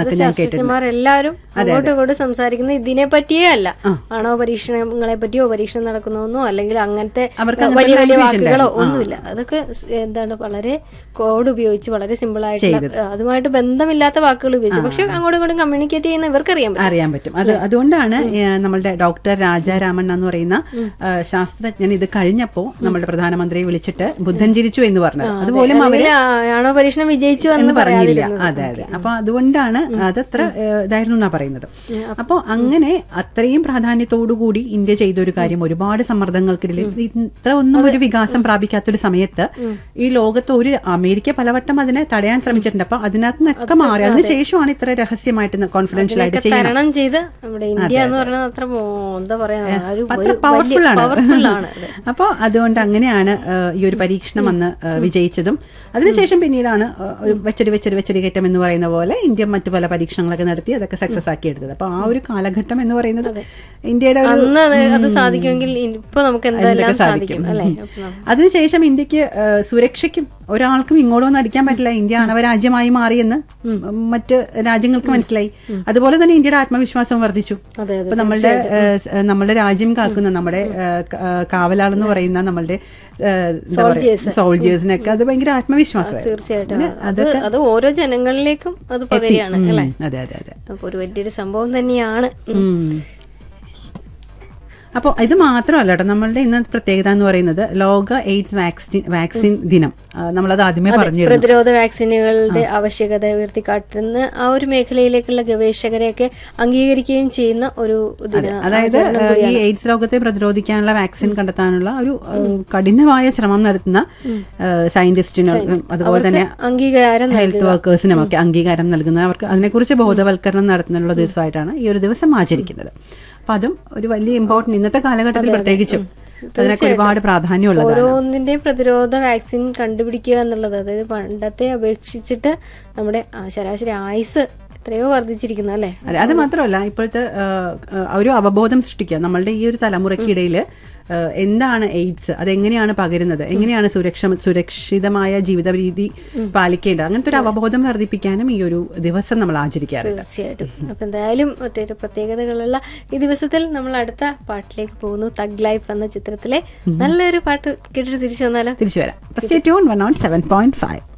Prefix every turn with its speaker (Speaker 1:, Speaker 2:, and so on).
Speaker 1: എന്നൊക്കെ ഞാൻ കേട്ടിട്ടുണ്ട്
Speaker 2: ശാസ്ത്രജ്ഞന്മാരെല്ലാരും അങ്ങോട്ടും ഇങ്ങോട്ടും സംസാരിക്കുന്നത് ഇതിനെ പറ്റിയേ അല്ല ആണവ പരീക്ഷണങ്ങളെ പറ്റിയോ പരീക്ഷണം നടക്കുന്നതെന്നോ അല്ലെങ്കിൽ അങ്ങനത്തെ
Speaker 1: അവർക്ക്
Speaker 2: വലിയ
Speaker 1: അങ്ങനത്തെ
Speaker 2: വലിയ
Speaker 1: language
Speaker 2: വാക്കുകളോ
Speaker 1: ഉണ്ടായിരുന്നു.
Speaker 2: ഒന്നുമില്ല അതൊക്കെ സ് എന്താണ് വളരെ കോഡ് ഉപയോഗിച്ച് വളരെ സിമ്പിൾ ആയിട്ടുള്ള അതുമായിട്ട് ബന്ധമില്ലാത്ത വാക്കുകൾ ഉപയോഗിച്ച് പക്ഷെ അങ്ങോട്ടും ഇങ്ങോട്ടും കമ്മ്യൂണിക്കേറ്റ് ചെയ്യുന്ന ഇവർക്കറിയാൻ പറ്റും
Speaker 1: അറിയാൻ പറ്റും അത് അതുകൊണ്ടാണ് ഏഹ്, നമ്മളുടെ ഡോക്ടർ രാജാരാമൻ എന്ന് പറയുന്ന ഏഹ്, ശാസ്ത്രജ്ഞൻ ഇത് കഴിഞ്ഞപ്പോ നമ്മുടെ പ്രധാനമന്ത്രിയെ വിളിച്ചിട്ട് ബുദ്ധൻ ചിരിച്ചു എന്ന് പറഞ്ഞത് അതുപോലും അവര്
Speaker 2: അല്ലെങ്കിൽ ആ- ആണവ പരീക്ഷണം വിജയിച്ചു എന്ന്
Speaker 1: എന്ന് പറഞ്ഞില്ല
Speaker 2: പറയാതിരുന്നത്
Speaker 1: അതെ അതെ അപ്പൊ അതുകൊണ്ടാണ് അതത്ര ഏഹ്, ഇതായിരുന്നു എന്നാ പറയുന്നത് അപ്പോൾ അങ്ങനെ അത്രയും പ്രാധാന്യത്തോടുകൂടി ഇന്ത്യ ചെയ്ത ഒരു കാര്യം ഒരുപാട് സമ്മർദ്ദങ്ങൾക്കിടയിൽ ഇത്ര ഒന്നും ഒരു വികാസം പ്രാപിക്കാത്തൊരു സമയത്ത് ഈ ലോകത്ത് ഒരു അമേരിക്ക പലവട്ടം അതിനെ തടയാൻ ശ്രമിച്ചിട്ടുണ്ട് അപ്പൊ അതിനകത്ത് നിന്നൊക്കെ മാറി അതിനുശേഷമാണ് ഇത്ര രഹസ്യമായിട്ട് കോൺഫിഡൻഷ്യൽ ആയിട്ട്
Speaker 2: ഇതിനൊക്കെ
Speaker 1: ചെയ്യുന്നത്
Speaker 2: തരണം ചെയ്ത് നമ്മുടെ ഇന്ത്യ എന്ന് പറയുന്നത് അത്ര മോ- എന്താ പറയാ ഒരു
Speaker 1: അത്ര പവർഫുൾ ആണ്
Speaker 2: പവർഫുൾ ആണ് അത്.
Speaker 1: അപ്പോൾ അതുകൊണ്ട് അങ്ങനെയാണ് ഏഹ്, ഈ ഒരു പരീക്ഷണം അന്ന് ഏഹ്, വിജയിച്ചതും അതിനുശേഷം പിന്നീടാണ് ഏഹ്, ഒരു വെച്ചടി വെച്ചടി വെച്ചടി കയറ്റം എന്ന് പറയുന്ന പോലെ ഇന്ത്യ മറ്റു പല പരീക്ഷണങ്ങളൊക്കെ നടത്തി അതൊക്കെ സക്സസ് ആക്കി എടുത്തത് അപ്പോൾ ആ ഒരു കാലഘട്ടം എന്ന് പറയുന്നത് ഇന്ത്യയുടെ ഒരു
Speaker 2: അന്ന് അത് അത് സാധിക്കുമെങ്കിൽ ഇപ്പൊ നമുക്ക് എന്തെല്ലാം
Speaker 1: എന്തൊക്കെ
Speaker 2: സാധിക്കും അല്ലെ അപ്പൊ നം-
Speaker 1: അതിനുശേഷം ഇന്ത്യക്ക് ഏഹ്, സുരക്ഷയ്ക്കും ഒരാൾക്കും ഇങ്ങോട്ട് വന്ന് അടിക്കാൻ പറ്റില്ല ഇന്ത്യ ആണവ രാജ്യമായി മാറിയെന്ന് മറ്റ് രാജ്യങ്ങൾക്ക് മനസ്സിലായി അതുപോലെ തന്നെ ഇന്ത്യയുടെ ആത്മവിശ്വാസം വർദ്ധിച്ചു
Speaker 2: അതെ അതെ
Speaker 1: ഇപ്പൊ നമ്മളുടെ ഏഹ്, സ്- ഏഹ്, നമ്മുടെ രാജ്യം കാക്കുന്ന നമ്മുടെ ഏഹ്, ക- ഏഹ്, കാവലാളെന്ന് പറയുന്ന നമ്മളുടെ സോൾജേഴ്സിനൊക്കെ അത് ഭയങ്കര ആത്മവിശ്വാസമായിരുന്നു
Speaker 2: തീർച്ചയായിട്ടും അത് അത് ഓരോ ജനങ്ങളിലേക്കും അത് പകരുകയാണ് അല്ലെ
Speaker 1: അതെ അതെ അതെ
Speaker 2: അപ്പൊ ഒരു വലിയൊരു സംഭവം തന്നെയാണ്
Speaker 1: ഉം. അപ്പോൾ ഇത് മാത്രമല്ല കേട്ടോ നമ്മളുടെ ഇന്നത്തെ പ്രത്യേകത എന്ന് പറയുന്നത് ലോക എയ്ഡ്സ് വാക്സിൻ വാക്സിൻ ദിനം ആ, നമ്മളത് ആദ്യമേ പറഞ്ഞിരുന്നു
Speaker 2: പ്രതിരോധ വാക്സിനുകളുടെ ആവശ്യകത ഉയർത്തിക്കാട്ടുന്ന ആ ഒരു മേഖലയിലേക്കുള്ള ഗവേഷകരെയൊക്കെ അംഗീകരിക്കുകയും ചെയ്യുന്ന ഒരു ദിന
Speaker 1: അതായത് ആ, ഈ എയ്ഡ്സ് രോഗത്തെ പ്രതിരോധിക്കാനുള്ള വാക്സിൻ കണ്ടെത്താനുള്ള ഒരു ആ, കഠിനമായ ശ്രമം നടത്തുന്ന സയന്റിസ്റ്റിനും അതുപോലെ തന്നെ
Speaker 2: അംഗീകാരം
Speaker 1: ഹെൽത്ത് വർക്കേഴ്സിനും ഒക്കെ അംഗീകാരം നൽകുന്ന അവർക്ക് അതിനെക്കുറിച്ച് ബോധവൽക്കരണം നടത്തുന്നുള്ള ദിവസമായിട്ടാണ് ഈ ഒരു ദിവസം ആചരിക്കുന്നത് അപ്പൊ അതും ഒരു വലിയ ഇമ്പോർട്ടന്റ് ഇന്നത്തെ കാലഘട്ടത്തിൽ പ്രത്യേകിച്ചും അതിനൊക്കെ ഒരുപാട് പ്രാധാന്യമുള്ളതാണ്
Speaker 2: ഓരോന്നിന്റെയും പ്രതിരോധ വാക്സിൻ കണ്ടുപിടിക്കുക എന്നുള്ളത് അതായത് പണ്ടത്തെ അപേക്ഷിച്ചിട്ട് നമ്മുടെ ആ, ശരാശരി ആയുസ് എത്രയോ വർദ്ധിച്ചിരിക്കുന്നു അല്ലെ
Speaker 1: അതെ അത് മാത്രമല്ല ഇപ്പോഴത്തെ ആ, ആ, ഒരു അവബോധം സൃഷ്ടിക്കുക നമ്മളുടെ ഈ ഒരു തലമുറയ്ക്കിടയിൽ ആ, എന്താണ് എയ്ഡ്സ് അതെങ്ങനെയാണ് പകരുന്നത് എങ്ങനെയാണ് സുരക്ഷ സുരക്ഷിതമായ ജീവിത രീതി പാലിക്കേണ്ടത് അങ്ങനത്തെ ഒരു അവബോധം വർദ്ധിപ്പിക്കാനും ഈ ഒരു ദിവസം നമ്മൾ ആചരിക്കാറുണ്ട്
Speaker 2: തീർച്ചയായിട്ടും അപ്പൊ എന്തായാലും മറ്റൊരു പ്രത്യേകതകളുള്ള ഈ ദിവസത്തിൽ നമ്മൾ അടുത്ത പാട്ടിലേക്ക് പോകുന്നു തഗ് ലൈഫ് എന്ന ചിത്രത്തിലെ നല്ലൊരു പാട്ട് കേട്ടിട്ട് തിരിച്ചു വന്നാലോ
Speaker 1: തിരിച്ചു വരാം stay tune one on seven point five